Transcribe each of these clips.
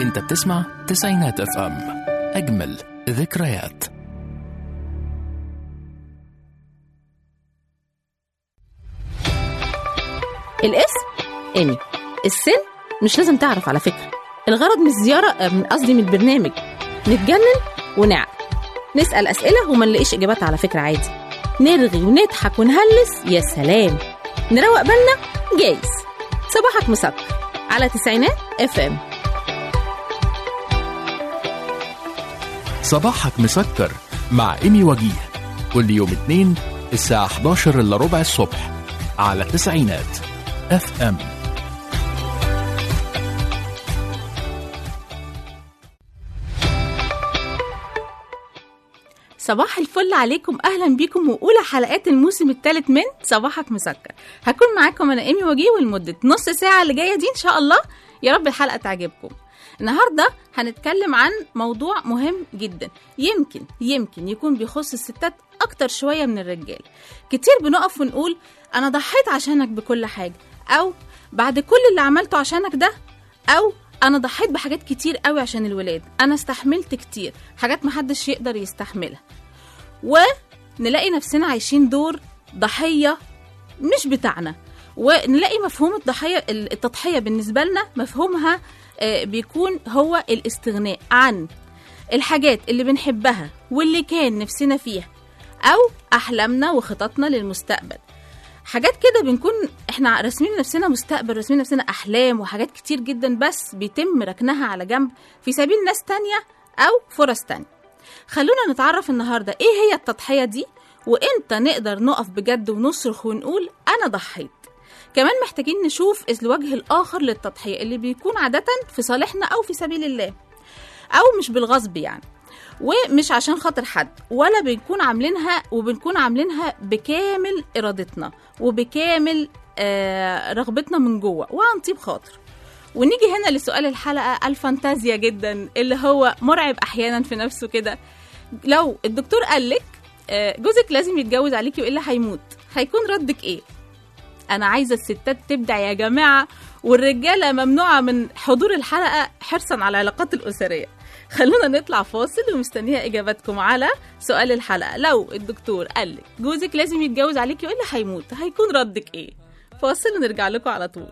انت بتسمع تسعينات اف ام اجمل ذكريات الاسم إيمي السن مش لازم تعرف على فكرة الغرض من الزيارة آه، من قصدي من البرنامج نتجنن ونعقل نسأل أسئلة وما نلاقيش إجابات على فكرة عادي نرغي ونضحك ونهلس يا سلام نروق بالنا جايز صباحك مسكر على تسعينات اف ام صباحك مسكر مع ايمي وجيه كل يوم اثنين الساعة 11 الا ربع الصبح على تسعينات اف ام صباح الفل عليكم اهلا بيكم واولى حلقات الموسم الثالث من صباحك مسكر هكون معاكم انا ايمي وجيه ولمده نص ساعه اللي جايه دي ان شاء الله يا رب الحلقه تعجبكم النهارده هنتكلم عن موضوع مهم جدا يمكن يمكن يكون بيخص الستات اكتر شويه من الرجال كتير بنقف ونقول انا ضحيت عشانك بكل حاجه او بعد كل اللي عملته عشانك ده او انا ضحيت بحاجات كتير قوي عشان الولاد انا استحملت كتير حاجات محدش يقدر يستحملها ونلاقي نفسنا عايشين دور ضحيه مش بتاعنا ونلاقي مفهوم الضحيه التضحيه بالنسبه لنا مفهومها آه، بيكون هو الاستغناء عن الحاجات اللي بنحبها واللي كان نفسنا فيها او احلامنا وخططنا للمستقبل حاجات كده بنكون احنا راسمين نفسنا مستقبل راسمين نفسنا احلام وحاجات كتير جدا بس بيتم ركنها على جنب في سبيل ناس تانية او فرص تانية خلونا نتعرف النهاردة ايه هي التضحية دي وامتى نقدر نقف بجد ونصرخ ونقول انا ضحيت كمان محتاجين نشوف الوجه الاخر للتضحية اللي بيكون عادة في صالحنا او في سبيل الله او مش بالغصب يعني ومش عشان خاطر حد ولا بنكون عاملينها وبنكون عاملينها بكامل ارادتنا وبكامل آه رغبتنا من جوه وعن طيب خاطر ونيجي هنا لسؤال الحلقه الفانتازيا جدا اللي هو مرعب احيانا في نفسه كده لو الدكتور قالك آه جوزك لازم يتجوز عليكي والا هيموت هيكون ردك ايه انا عايزه الستات تبدع يا جماعه والرجاله ممنوعه من حضور الحلقه حرصا على العلاقات الاسريه خلونا نطلع فاصل ومستنيه اجاباتكم على سؤال الحلقه لو الدكتور قال لك جوزك لازم يتجوز عليكي والا هيموت هيكون ردك ايه فاصل ونرجع لكم على طول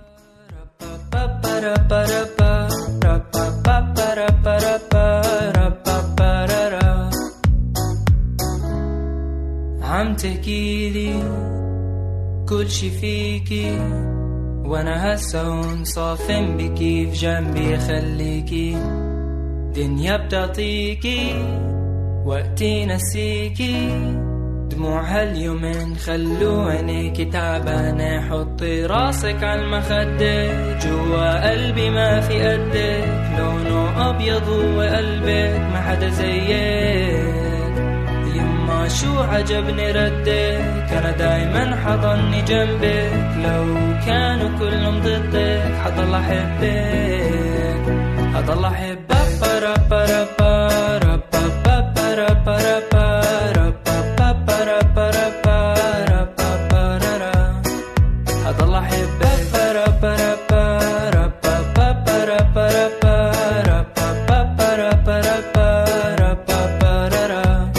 عم تحكيلي كل شي فيكي وانا هسا هون صافن بكي في جنبي خليكي دنيا بتعطيكي وقتي نسيكي دموع هاليومين خلو عينيكي تعبانة حطي راسك عالمخدة جوا قلبي ما في قدك لونه أبيض وقلبك ما حدا زيك يما شو عجبني ردك أنا دايما حضني جنبك لو كانوا كلهم ضدك حضل أحبك حضل أحبك برا برا برا برا برا برا برا برا برا برا برا حضل أحبك برا برا برا برا برا برا برا برا برا برا برا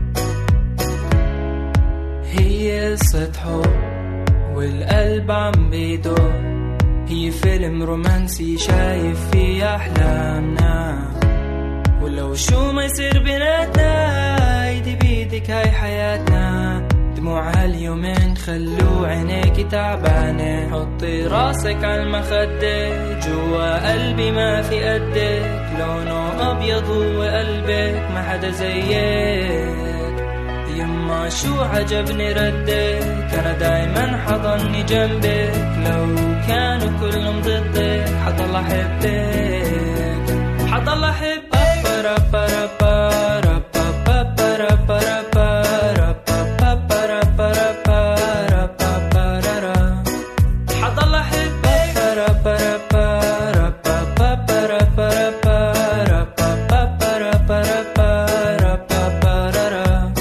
هي قصة حب والقلب عم بيدق هي فيلم رومانسي شايف فيه أحلامنا ولو شو ما يصير بيناتنا ايدي بيدك هاي حياتنا دموع هاليومين خلو عينيكي تعبانة حطي راسك عالمخدة جوا قلبي ما في قدك لونه أبيض وقلبك ما حدا زيك يما شو عجبني ردك أنا دايما حضني جنبك لو كانوا كلهم ضدك حضل أحبك حضل أحبك برا برا برا برا برا برا برا برا برا برا برا حضل أحبك برا برا برا برا برا برا برا برا برا برا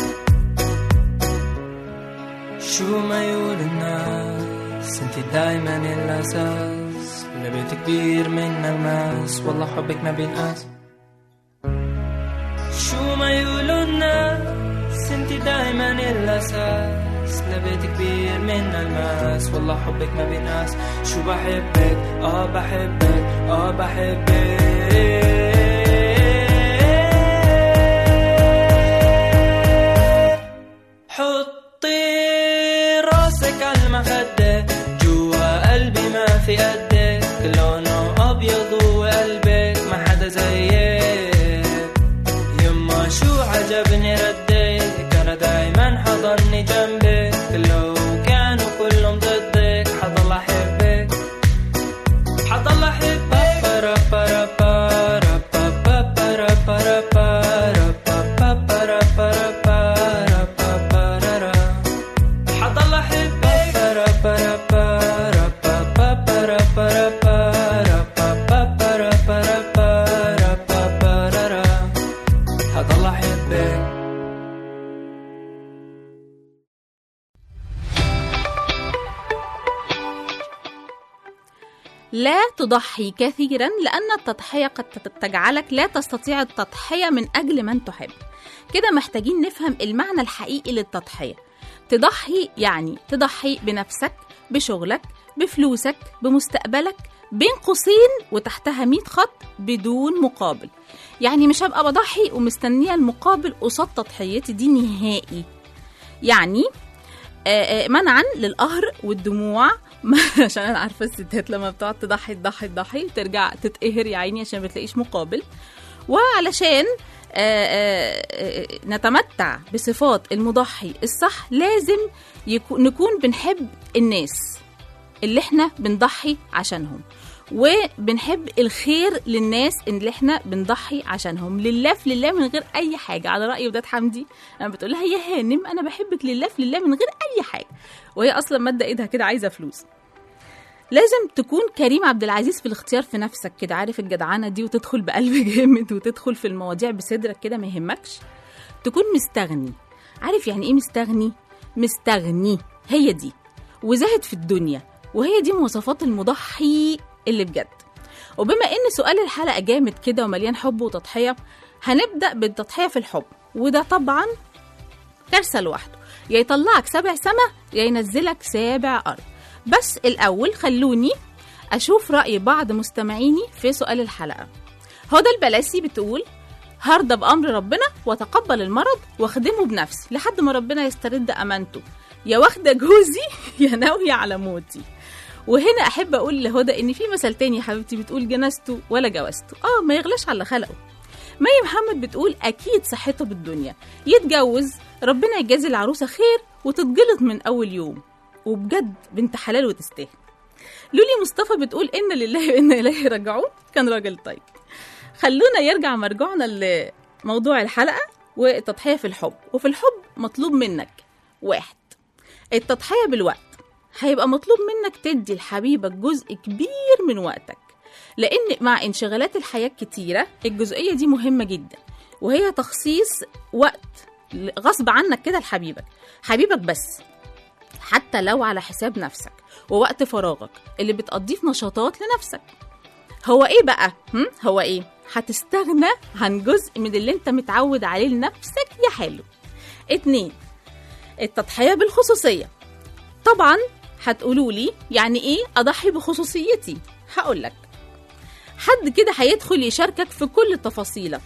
شو ما يقول الناس انت دايما الاساس لبيت كبير من الماس والله حبك ما بينقاس شو ما يقولوا الناس انتي دايما الاساس لبيت كبير من الماس والله حبك ما بينقاس شو بحبك اه بحبك اه بحبك حطي راسك على المخدة جوا قلبي ما في قدك لونه أبيض وقلبك ما حدا زيك يما شو عجبني ردك أنا دايما حضني جنبك لو كانوا كلهم ضدك حضل أحبك حضل أحبك برا برا برا برا برا برا برا برا برا برا برا حضل أحبك برا برا برا برا برا برا برا برا برا برا برا حضل أحبك لا تضحي كثيرا لأن التضحية قد تجعلك لا تستطيع التضحية من أجل من تحب كده محتاجين نفهم المعنى الحقيقي للتضحية تضحي يعني تضحي بنفسك بشغلك بفلوسك بمستقبلك بين قوسين وتحتها 100 خط بدون مقابل يعني مش هبقى بضحي ومستنية المقابل قصاد تضحيتي دي نهائي يعني آه، آه، منعا للقهر والدموع عشان انا عارفه الستات لما بتقعد تضحي تضحي تضحي ترجع تتقهر يا عيني عشان ما بتلاقيش مقابل وعلشان آه، آه، آه، نتمتع بصفات المضحي الصح لازم يكو نكون بنحب الناس اللي احنا بنضحي عشانهم وبنحب الخير للناس اللي احنا بنضحي عشانهم لله في لله من غير اي حاجه على راي وداد حمدي انا بتقول لها يا هانم انا بحبك لله في لله من غير اي حاجه وهي اصلا ماده ايدها كده عايزه فلوس لازم تكون كريم عبد العزيز في الاختيار في نفسك كده عارف الجدعنه دي وتدخل بقلب جامد وتدخل في المواضيع بصدرك كده ما يهمكش تكون مستغني عارف يعني ايه مستغني مستغني هي دي وزاهد في الدنيا وهي دي مواصفات المضحي اللي بجد وبما ان سؤال الحلقه جامد كده ومليان حب وتضحيه هنبدا بالتضحيه في الحب وده طبعا كارثه لوحده يا يطلعك سابع سما يا ينزلك سابع ارض بس الاول خلوني اشوف راي بعض مستمعيني في سؤال الحلقه هدى البلاسي بتقول هرضى بامر ربنا واتقبل المرض واخدمه بنفسي لحد ما ربنا يسترد امانته يا واخده جوزي يا ناويه على موتي وهنا احب اقول لهدى ان في مثل تاني يا حبيبتي بتقول جنازته ولا جوازته اه ما يغلاش على اللي خلقه مي محمد بتقول اكيد صحته بالدنيا يتجوز ربنا يجازي العروسه خير وتتجلط من اول يوم وبجد بنت حلال وتستاهل لولي مصطفى بتقول ان لله وانا اليه راجعون كان راجل طيب خلونا يرجع مرجعنا لموضوع الحلقه والتضحيه في الحب وفي الحب مطلوب منك واحد التضحيه بالوقت هيبقى مطلوب منك تدي لحبيبك جزء كبير من وقتك لان مع انشغالات الحياه الكتيره الجزئيه دي مهمه جدا وهي تخصيص وقت غصب عنك كده لحبيبك حبيبك بس حتى لو على حساب نفسك ووقت فراغك اللي بتقضيه في نشاطات لنفسك هو ايه بقى هم؟ هو ايه هتستغنى عن جزء من اللي انت متعود عليه لنفسك يا حلو اتنين التضحية بالخصوصية طبعا هتقولوا لي يعني ايه اضحي بخصوصيتي هقول لك حد كده هيدخل يشاركك في كل تفاصيلك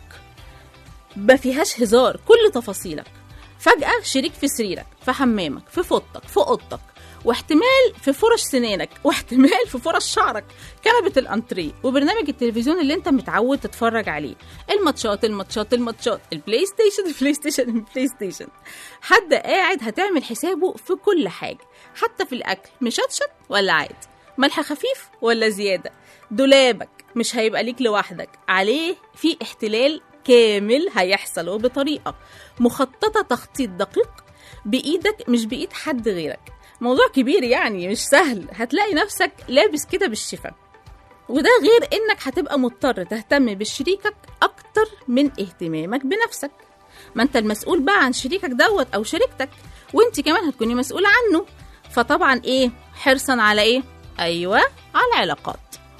ما فيهاش هزار كل تفاصيلك فجأة شريك في سريرك في حمامك في فوطك في اوضتك واحتمال في فرش سنانك واحتمال في فرش شعرك كنبة الانتريه وبرنامج التلفزيون اللي انت متعود تتفرج عليه الماتشات الماتشات الماتشات البلاي ستيشن البلاي ستيشن البلاي ستيشن حد قاعد هتعمل حسابه في كل حاجة حتى في الأكل مشطشط ولا عادي ملح خفيف ولا زيادة دولابك مش هيبقى ليك لوحدك عليه في احتلال كامل هيحصل وبطريقة مخططة تخطيط دقيق بإيدك مش بإيد حد غيرك موضوع كبير يعني مش سهل هتلاقي نفسك لابس كده بالشفا وده غير انك هتبقى مضطر تهتم بشريكك اكتر من اهتمامك بنفسك ما انت المسؤول بقى عن شريكك دوت او شريكتك وانت كمان هتكوني مسؤولة عنه فطبعا ايه حرصا على ايه ايوه على العلاقات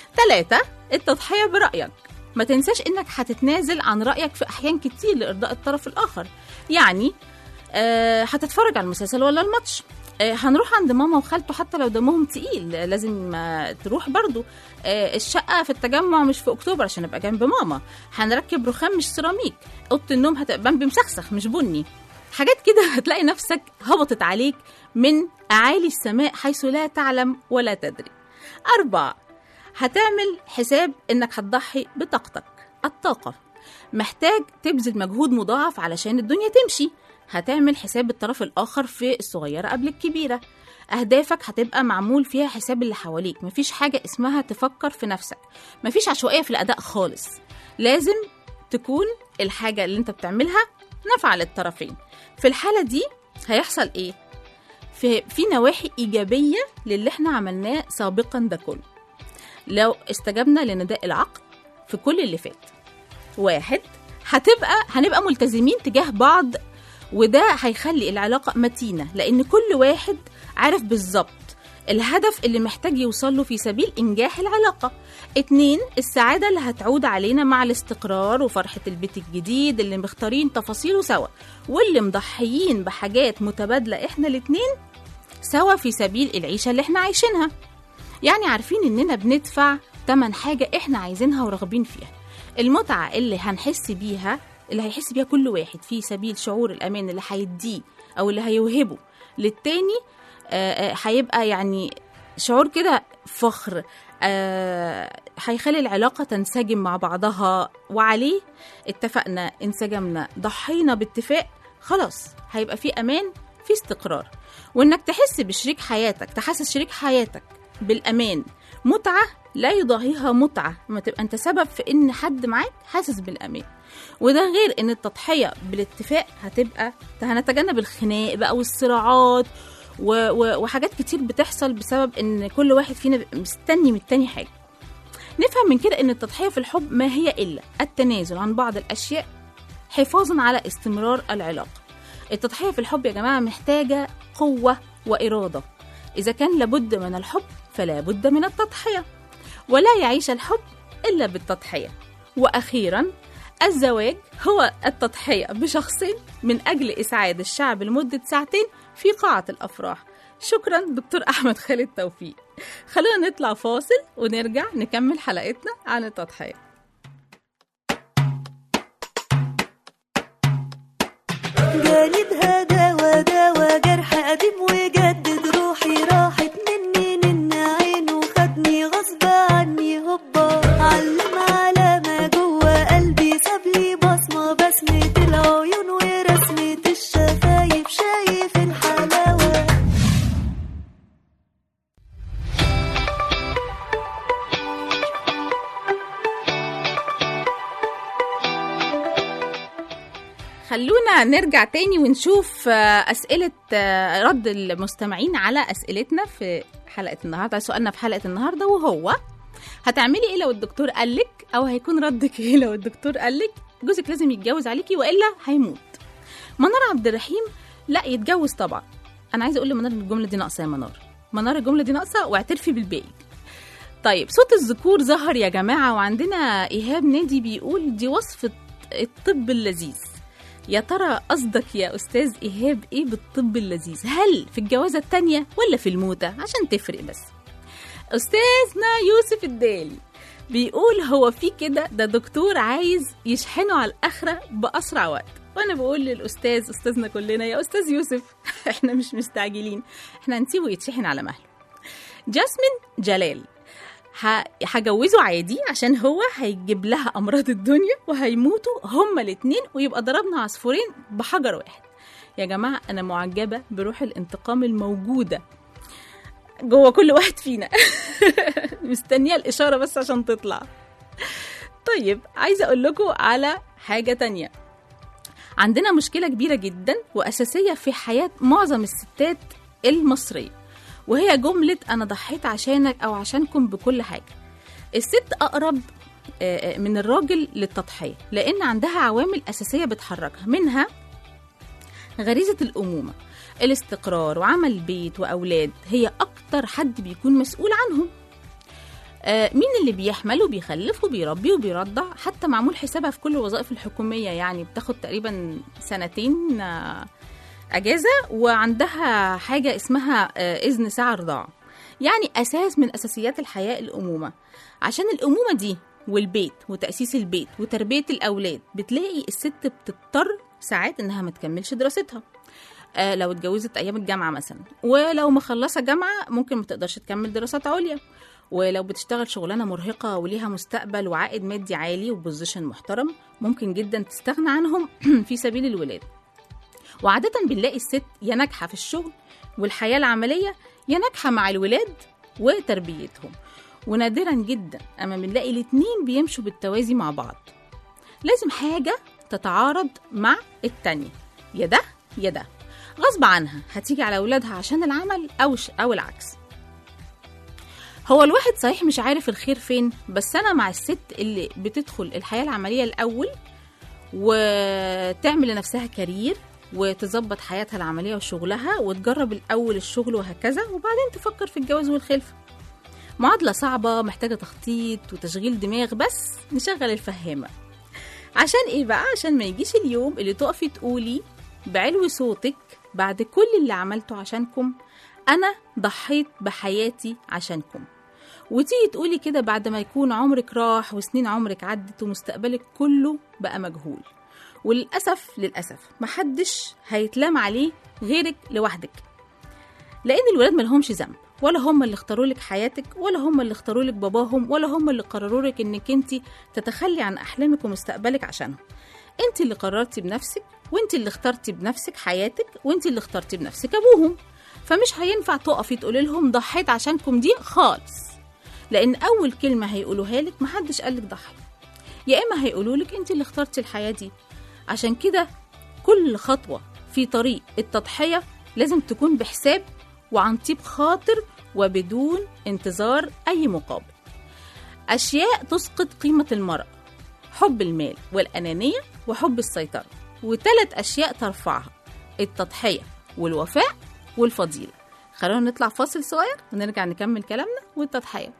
تلاتة التضحية برأيك ما تنساش انك هتتنازل عن رأيك في احيان كتير لارضاء الطرف الاخر يعني آه هتتفرج على المسلسل ولا الماتش آه هنروح عند ماما وخالته حتى لو دمهم تقيل آه، لازم آه تروح برضو آه الشقة في التجمع مش في اكتوبر عشان ابقى جنب ماما هنركب رخام مش سيراميك اوضة النوم هتبقى بامبي مسخسخ مش بني حاجات كده هتلاقي نفسك هبطت عليك من أعالي السماء حيث لا تعلم ولا تدري أربعة هتعمل حساب إنك هتضحي بطاقتك الطاقة محتاج تبذل مجهود مضاعف علشان الدنيا تمشي هتعمل حساب الطرف الآخر في الصغيرة قبل الكبيرة أهدافك هتبقى معمول فيها حساب اللي حواليك مفيش حاجة اسمها تفكر في نفسك مفيش عشوائية في الأداء خالص لازم تكون الحاجة اللي انت بتعملها نافعة للطرفين في الحالة دي هيحصل ايه؟ في, في نواحي إيجابية للي احنا عملناه سابقا ده كله لو استجبنا لنداء العقل في كل اللي فات واحد هتبقى هنبقى ملتزمين تجاه بعض وده هيخلي العلاقة متينة لأن كل واحد عارف بالظبط الهدف اللي محتاج يوصل له في سبيل إنجاح العلاقة اتنين السعادة اللي هتعود علينا مع الاستقرار وفرحة البيت الجديد اللي مختارين تفاصيله سوا واللي مضحيين بحاجات متبادلة احنا الاتنين سوا في سبيل العيشة اللي احنا عايشينها يعني عارفين اننا بندفع تمن حاجة احنا عايزينها وراغبين فيها المتعة اللي هنحس بيها اللي هيحس بيها كل واحد في سبيل شعور الأمان اللي هيديه أو اللي هيوهبه للتاني آه، آه، هيبقى يعني شعور كده فخر آه، هيخلي العلاقة تنسجم مع بعضها وعليه اتفقنا انسجمنا ضحينا باتفاق خلاص هيبقى في أمان في استقرار وإنك تحس بشريك حياتك تحسس شريك حياتك بالأمان متعة لا يضاهيها متعة لما تبقى أنت سبب في إن حد معاك حاسس بالأمان وده غير إن التضحية بالاتفاق هتبقى هنتجنب الخناق بقى والصراعات و... و... وحاجات كتير بتحصل بسبب إن كل واحد فينا بيبقى مستني من التاني حاجة نفهم من كده إن التضحية في الحب ما هي إلا التنازل عن بعض الأشياء حفاظا على استمرار العلاقة التضحية في الحب يا جماعة محتاجة قوة وإرادة إذا كان لابد من الحب فلا بد من التضحية ولا يعيش الحب إلا بالتضحية وأخيرا الزواج هو التضحية بشخصين من أجل إسعاد الشعب لمدة ساعتين في قاعة الأفراح شكرا دكتور أحمد خالد توفيق خلونا نطلع فاصل ونرجع نكمل حلقتنا عن التضحية جاني بهدى وداوى جرح قديم وجدد روحي راحت مني من عينه خدني غصب عني هوبا علم على ما جوه قلبي سابلي بصمة بسمة العيون ورسمة الشفايف شايف الحلاوة خلونا نرجع تاني ونشوف آه، أسئلة آه، رد المستمعين على أسئلتنا في حلقة النهاردة سؤالنا في حلقة النهاردة وهو هتعملي ايه لو الدكتور قالك او هيكون ردك ايه لو الدكتور قالك جوزك لازم يتجوز عليكي والا هيموت منار عبد الرحيم لا يتجوز طبعا انا عايزه اقول لمنار إن الجمله دي ناقصه يا منار منار الجمله دي ناقصه واعترفي بالباقي طيب صوت الذكور ظهر يا جماعه وعندنا ايهاب نادي بيقول دي وصفه الطب اللذيذ يا ترى قصدك يا استاذ ايهاب ايه بالطب اللذيذ هل في الجوازه التانية ولا في الموتة عشان تفرق بس استاذنا يوسف الدالي بيقول هو في كده ده دكتور عايز يشحنه على الاخره باسرع وقت وانا بقول للاستاذ استاذنا كلنا يا استاذ يوسف احنا مش مستعجلين احنا هنسيبه يتشحن على مهله جاسمين جلال ه- هجوزه عادي عشان هو هيجيب لها امراض الدنيا وهيموتوا هما الاتنين ويبقى ضربنا عصفورين بحجر واحد يا جماعه انا معجبه بروح الانتقام الموجوده جوه كل واحد فينا مستنيه الاشاره بس عشان تطلع طيب عايزه اقول لكم على حاجه تانية عندنا مشكله كبيره جدا واساسيه في حياه معظم الستات المصريه وهي جمله انا ضحيت عشانك او عشانكم بكل حاجه الست اقرب آه، آه، من الراجل للتضحيه لان عندها عوامل اساسيه بتحركها منها غريزه الامومه الاستقرار وعمل بيت واولاد هي اكتر حد بيكون مسؤول عنهم آه، مين اللي بيحمل وبيخلف وبيربي وبيرضع حتى معمول حسابها في كل الوظائف الحكومية يعني بتاخد تقريبا سنتين آه، أجازة وعندها حاجة اسمها آه، إذن ساعة رضاعة يعني أساس من أساسيات الحياة الأمومة عشان الأمومة دي والبيت وتأسيس البيت وتربية الأولاد بتلاقي الست بتضطر ساعات إنها ما تكملش دراستها آه، لو اتجوزت ايام الجامعه مثلا ولو مخلصه جامعه ممكن ما تقدرش تكمل دراسات عليا ولو بتشتغل شغلانه مرهقه وليها مستقبل وعائد مادي عالي وبوزيشن محترم ممكن جدا تستغنى عنهم في سبيل الولاده وعاده بنلاقي الست يا ناجحه في الشغل والحياه العمليه يا ناجحه مع الولاد وتربيتهم ونادرا جدا اما بنلاقي الاتنين بيمشوا بالتوازي مع بعض لازم حاجه تتعارض مع التانية يا ده يا ده غصب عنها هتيجي على أولادها عشان العمل أو ش... أو العكس هو الواحد صحيح مش عارف الخير فين بس أنا مع الست اللي بتدخل الحياة العملية الأول وتعمل لنفسها كارير وتظبط حياتها العملية وشغلها وتجرب الأول الشغل وهكذا وبعدين تفكر في الجواز والخلفة معادلة صعبة محتاجة تخطيط وتشغيل دماغ بس نشغل الفهامة عشان ايه بقى عشان ما يجيش اليوم اللي تقفي تقولي بعلو صوتك بعد كل اللي عملته عشانكم انا ضحيت بحياتي عشانكم وتيجي تقولي كده بعد ما يكون عمرك راح وسنين عمرك عدت ومستقبلك كله بقى مجهول وللأسف للأسف محدش هيتلام عليه غيرك لوحدك لأن الولاد ملهمش ذنب ولا هم اللي اختاروا لك حياتك ولا هم اللي اختاروا لك باباهم ولا هم اللي قرروا لك انك انت تتخلي عن احلامك ومستقبلك عشانهم انت اللي قررتي بنفسك وانت اللي اخترتي بنفسك حياتك وانت اللي اخترتي بنفسك ابوهم فمش هينفع تقفي تقولي لهم ضحيت عشانكم دي خالص لان اول كلمه هيقولوها لك محدش قالك ضحي يا اما هيقولوا لك انت اللي اخترتي الحياه دي عشان كده كل خطوه في طريق التضحيه لازم تكون بحساب وعن طيب خاطر وبدون انتظار اي مقابل اشياء تسقط قيمه المراه حب المال والانانيه وحب السيطره وثلاث اشياء ترفعها التضحيه والوفاء والفضيله خلونا نطلع فاصل صغير ونرجع نكمل كلامنا والتضحيه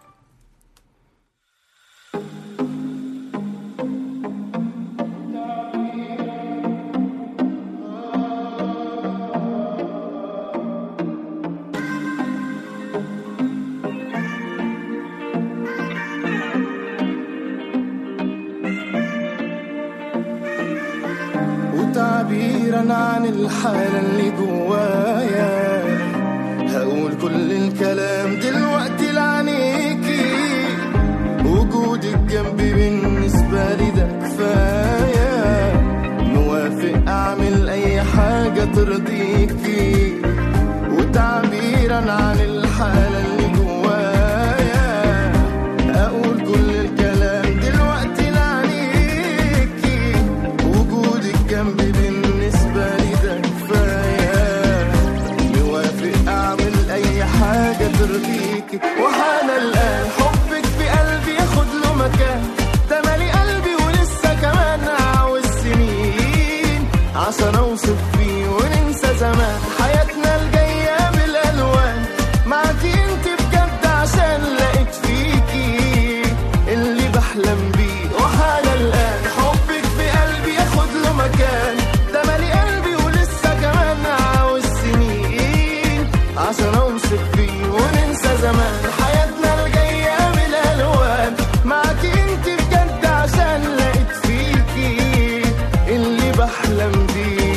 وتعبيرا عن الحالة اللي جوايا هقول كل الكلام دلوقتي لعينيكي وجودك جنبي بالنسبة لي ده كفاية موافق أعمل أي حاجة ترضيكي وتعبيرا عن الحالة اللي جوايا أقول كل الكلام دلوقتي لعينيكي وجودك جنبي بالنسبة لي ده كفاية موافق أعمل أي حاجة ترضيكي وحان الآن حبك في قلبي ياخد له مكان ده مالي قلبي ولسه كمان عاوز سنين عشان أوصف فيه وننسى زمان حياتنا الجاية بالألوان معاكي انت بجد عشان لقيت فيكي اللي بحلم بيه وحان الآن حبك في قلبي ياخد له مكان ده مالي قلبي ولسه كمان عاوز سنين عشان اوصف فيه وننسى زمان حياتنا الجاية بالألوان معاكي انت بجد عشان لقيت فيكي اللي بحلم بيه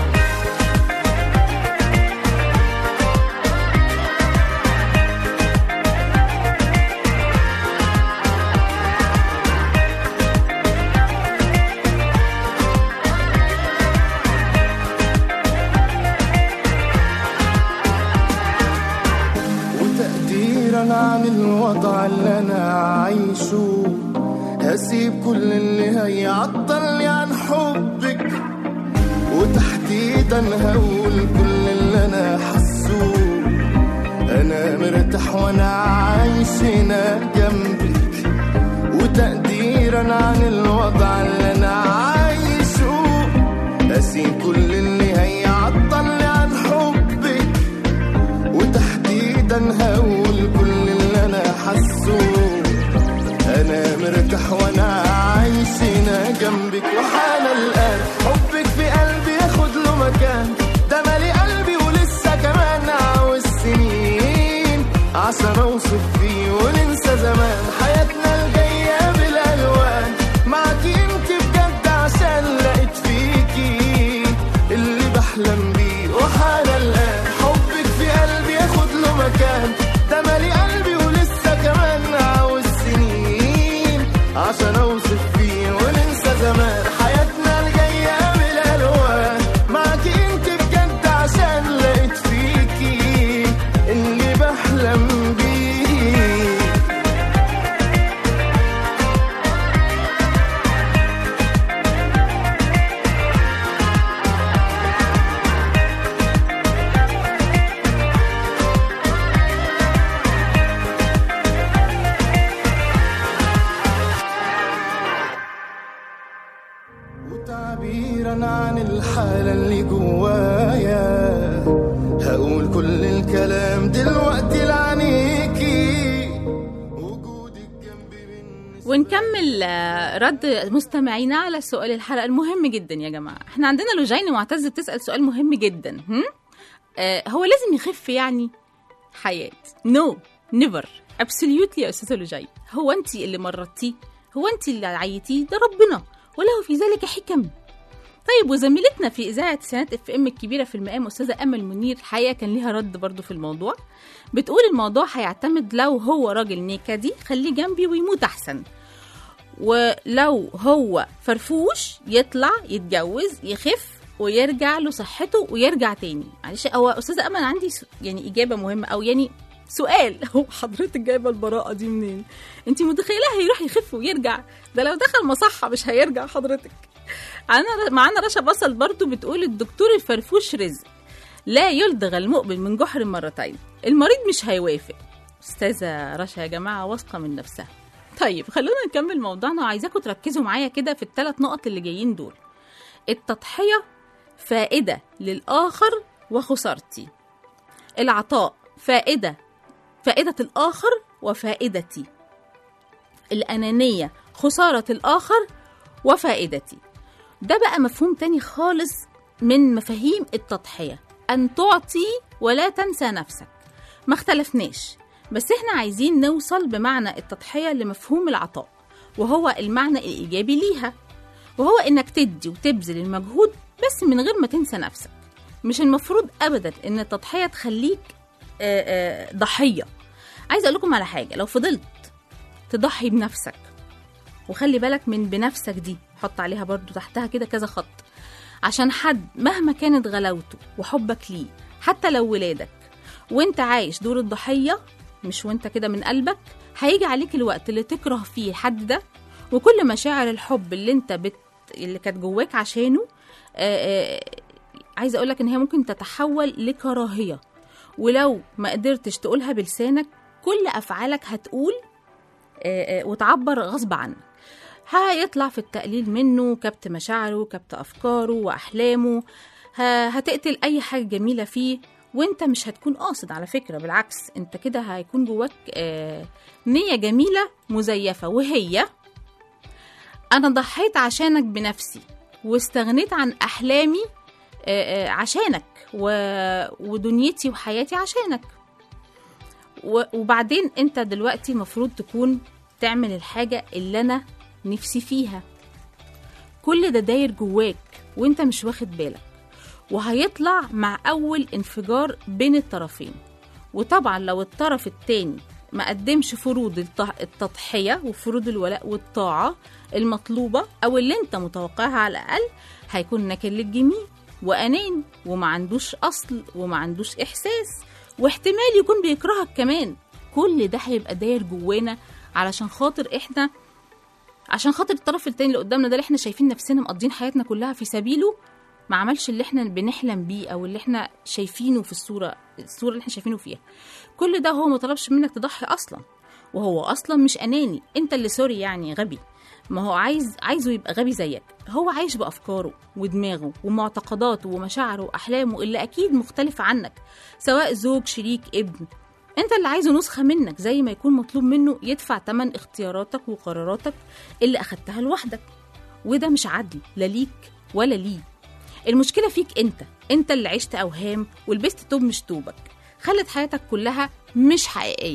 وتقديرا عن الوضع اللي انا عايشه هسيب كل اللي هيعطلني عن حبك وتحديدا هقول كل اللي انا حاسه انا مرتاح وانا عايش هنا جنبك وتقديرا عن الوضع اللي انا عايشه اسيب كل اللي هيعطلني عن حبك وتحديدا هقول كل اللي انا حاسه فيه وننسى زمان حياتنا الجاية بالألوان معاكي انت بجد عشان لقيت فيكي اللي بحلم بيه وحان الآن حبك في قلبي ياخد له مكان ده مالي قلبي ولسه كمان عاوز سنين عشان اوصف فيه وننسى زمان حياتنا الجاية بالألوان معاكي انت بجد عشان لقيت فيكي اللي بحلم بيه وتعبيرا عن الحالة اللي جوايا هقول كل الكلام دلوقتي لعنيكي وجودك جنبي بالنسبة ونكمل آه، رد مستمعينا على سؤال الحلقه المهم جدا يا جماعه احنا عندنا لوجين معتز بتسال سؤال مهم جدا هم؟ آه هو لازم يخف يعني حياه نو نيفر ابسوليوتلي يا استاذه لوجين هو انت اللي مرضتيه هو انت اللي عيتيه ده ربنا وله في ذلك حكم طيب وزميلتنا في اذاعه سنات اف ام الكبيره في المقام استاذه امل منير الحقيقه كان ليها رد برضو في الموضوع بتقول الموضوع هيعتمد لو هو راجل نكدي خليه جنبي ويموت احسن ولو هو فرفوش يطلع يتجوز يخف ويرجع له صحته ويرجع تاني معلش هو استاذه امل عندي س- يعني اجابه مهمه او يعني سؤال هو حضرتك جايبه البراءه دي منين انت متخيله هيروح يخف ويرجع ده لو دخل مصحه مش هيرجع حضرتك معانا معانا رشا بصل برضو بتقول الدكتور الفرفوش رزق لا يلدغ المؤمن من جحر مرتين المريض مش هيوافق استاذه رشا يا جماعه واثقه من نفسها طيب خلونا نكمل موضوعنا وعايزاكم تركزوا معايا كده في الثلاث نقط اللي جايين دول التضحيه فائده للاخر وخسارتي العطاء فائده فائده الاخر وفائدتي الانانيه خساره الاخر وفائدتي ده بقى مفهوم تاني خالص من مفاهيم التضحية أن تعطي ولا تنسى نفسك ما اختلفناش بس احنا عايزين نوصل بمعنى التضحية لمفهوم العطاء وهو المعنى الإيجابي ليها وهو إنك تدي وتبذل المجهود بس من غير ما تنسى نفسك مش المفروض أبدا إن التضحية تخليك آه، آه، ضحية عايزة أقول لكم على حاجة لو فضلت تضحي بنفسك وخلي بالك من بنفسك دي حط عليها برضو تحتها كده كذا خط عشان حد مهما كانت غلاوته وحبك ليه حتى لو ولادك وانت عايش دور الضحية مش وانت كده من قلبك هيجي عليك الوقت اللي تكره فيه الحد ده وكل مشاعر الحب اللي انت بت... اللي كانت جواك عشانه آه، آه، عايزه اقول لك ان هي ممكن تتحول لكراهيه ولو ما قدرتش تقولها بلسانك كل افعالك هتقول آه، آه، وتعبر غصب عنك هيطلع في التقليل منه كبت مشاعره كبت أفكاره وأحلامه ه- هتقتل أي حاجة جميلة فيه وانت مش هتكون قاصد على فكرة بالعكس انت كده هيكون جواك آه، نية جميلة مزيفة وهي أنا ضحيت عشانك بنفسي واستغنيت عن أحلامي آه، آه، عشانك و- ودنيتي وحياتي عشانك و- وبعدين انت دلوقتي المفروض تكون تعمل الحاجة اللي أنا نفسي فيها كل ده داير جواك وانت مش واخد بالك وهيطلع مع أول انفجار بين الطرفين وطبعا لو الطرف التاني ما قدمش فروض الت- التضحية وفروض الولاء والطاعة المطلوبة أو اللي انت متوقعها على الأقل هيكون ناكل للجميع وأناني وما عندوش أصل وما عندوش إحساس واحتمال يكون بيكرهك كمان كل ده هيبقى داير جوانا علشان خاطر احنا عشان خاطر الطرف التاني اللي قدامنا ده اللي احنا شايفين نفسنا مقضين حياتنا كلها في سبيله ما عملش اللي احنا بنحلم بيه او اللي احنا شايفينه في الصوره الصوره اللي احنا شايفينه فيها كل ده هو ما طلبش منك تضحي اصلا وهو اصلا مش اناني انت اللي سوري يعني غبي ما هو عايز عايزه يبقى غبي زيك هو عايش بافكاره ودماغه ومعتقداته ومشاعره واحلامه اللي اكيد مختلفه عنك سواء زوج شريك ابن انت اللي عايزه نسخه منك زي ما يكون مطلوب منه يدفع تمن اختياراتك وقراراتك اللي اخدتها لوحدك وده مش عدل لا ليك ولا ليه المشكله فيك انت انت اللي عشت اوهام ولبست توب مش توبك خلت حياتك كلها مش حقيقيه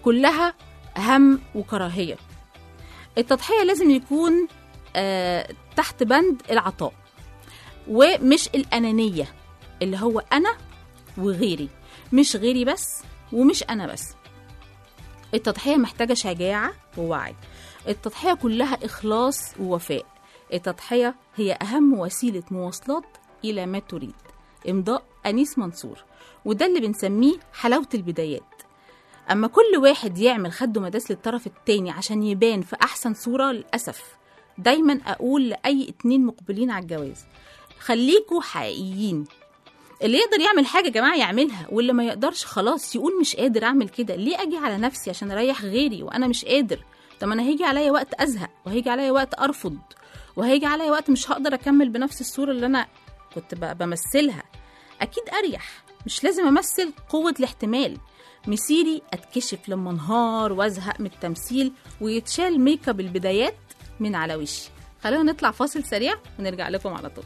كلها هم وكراهية التضحية لازم يكون آه تحت بند العطاء ومش الأنانية اللي هو أنا وغيري مش غيري بس ومش أنا بس التضحية محتاجة شجاعة ووعي التضحية كلها إخلاص ووفاء التضحية هي أهم وسيلة مواصلات إلى ما تريد إمضاء أنيس منصور وده اللي بنسميه حلاوة البدايات أما كل واحد يعمل خده مداس للطرف التاني عشان يبان في أحسن صورة للأسف دايما أقول لأي اتنين مقبلين على الجواز خليكوا حقيقيين اللي يقدر يعمل حاجة يا جماعة يعملها واللي ما يقدرش خلاص يقول مش قادر أعمل كده ليه أجي على نفسي عشان أريح غيري وأنا مش قادر طب أنا هيجي عليا وقت أزهق وهيجي عليا وقت أرفض وهيجي عليا وقت مش هقدر أكمل بنفس الصورة اللي أنا كنت ب- بمثلها أكيد أريح مش لازم أمثل قوة الاحتمال مسيري أتكشف لما انهار وأزهق من التمثيل ويتشال ميك اب البدايات من على وشي خلونا نطلع فاصل سريع ونرجع لكم على طول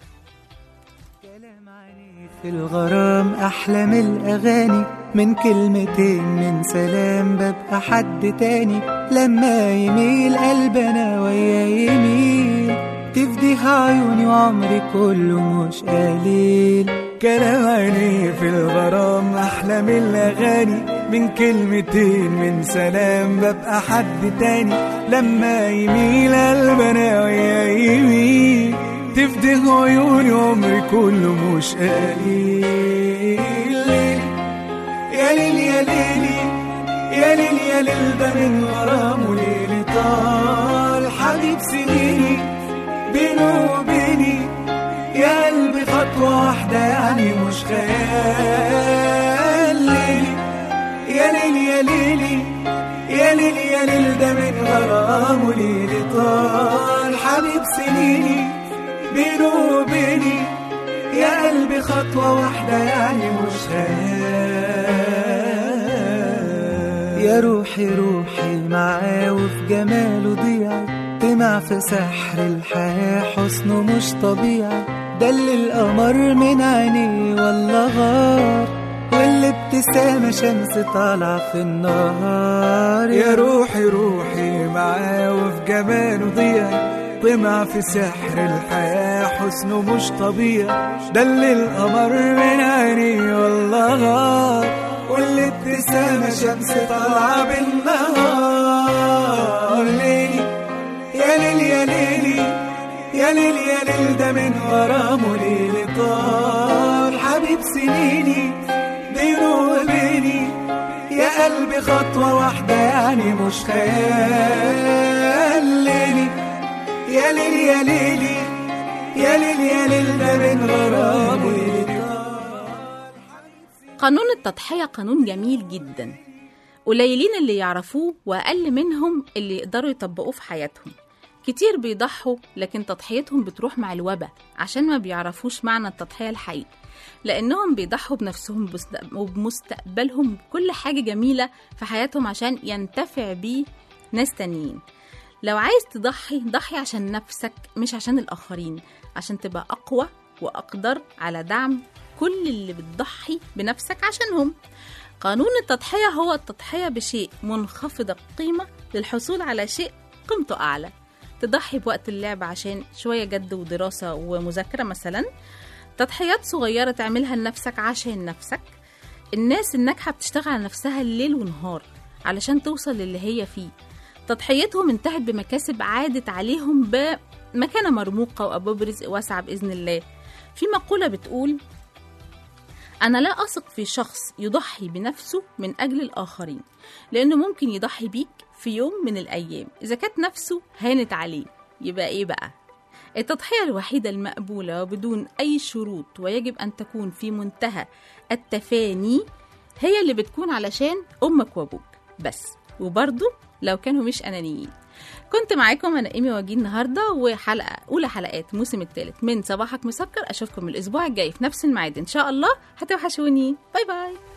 في الغرام أحلى من الأغاني من كلمتين من سلام ببقى حد تاني لما يميل قلبنا ويا يميل تفديها عيوني وعمري كله مش قليل كلام عيني في الغرام أحلى من الأغاني من كلمتين من سلام ببقى حد تاني لما يميل قلبنا ويا يميل تفده عيوني عمري كله مش قليل يا ليل يا ليلي يا ليل يا ليل ده من غرامه ليل طال حبيب سنيني بينه وبيني يا قلبي خطوة واحدة يعني مش خيال ليلي يا ليل يا ليلي يا ليل يا ليل ده من غرامه ليل طال حبيب سنيني بينه وبيني يا قلبي خطوة واحدة يعني مش خيال يا روحي روحي معاه وفي جماله ضيعي طمع في سحر الحياة حسنه مش طبيعي دل القمر من عينيه والله غار والابتسامة شمس طالعة في النهار يا روحي روحي معاه وفي جماله ضيعي طمع في سحر الحياة حسنه مش طبيعي دل القمر من عيني والله غار والابتسامة شمس طالعة بالنهار ليلي يا ليل يا ليلي يا ليل يا ليل ده من غرامه ليل طال حبيب سنيني بينه وبيني يا قلبي خطوة واحدة يعني مش خيال ليلي يا ليل يا ليلي يا ليل يا ليل ده من غرامه ليل قانون التضحية قانون جميل جدا قليلين اللي يعرفوه وأقل منهم اللي يقدروا يطبقوه في حياتهم كتير بيضحوا لكن تضحيتهم بتروح مع الوبا عشان ما بيعرفوش معنى التضحية الحقيقي لأنهم بيضحوا بنفسهم بست- وبمستقبلهم بكل حاجة جميلة في حياتهم عشان ينتفع بيه ناس تانيين لو عايز تضحي ضحي عشان نفسك مش عشان الآخرين عشان تبقى أقوى وأقدر على دعم كل اللي بتضحي بنفسك عشانهم قانون التضحية هو التضحية بشيء منخفض القيمة للحصول على شيء قيمته أعلى تضحي بوقت اللعب عشان شوية جد ودراسة ومذاكرة مثلا تضحيات صغيرة تعملها لنفسك عشان نفسك الناس الناجحة بتشتغل على نفسها الليل ونهار علشان توصل للي هي فيه تضحيتهم انتهت بمكاسب عادت عليهم بمكانة مرموقة وأبواب رزق واسعة بإذن الله في مقولة بتقول أنا لا أثق في شخص يضحي بنفسه من أجل الآخرين لأنه ممكن يضحي بيك في يوم من الأيام إذا كانت نفسه هانت عليه يبقى إيه بقى؟ التضحية الوحيدة المقبولة وبدون أي شروط ويجب أن تكون في منتهى التفاني هي اللي بتكون علشان أمك وأبوك بس وبرضه لو كانوا مش أنانيين كنت معاكم أنا إيمي وجيه النهاردة وحلقة أولى حلقات الموسم الثالث من صباحك مسكر أشوفكم الأسبوع الجاي في نفس الميعاد إن شاء الله هتوحشوني باي باي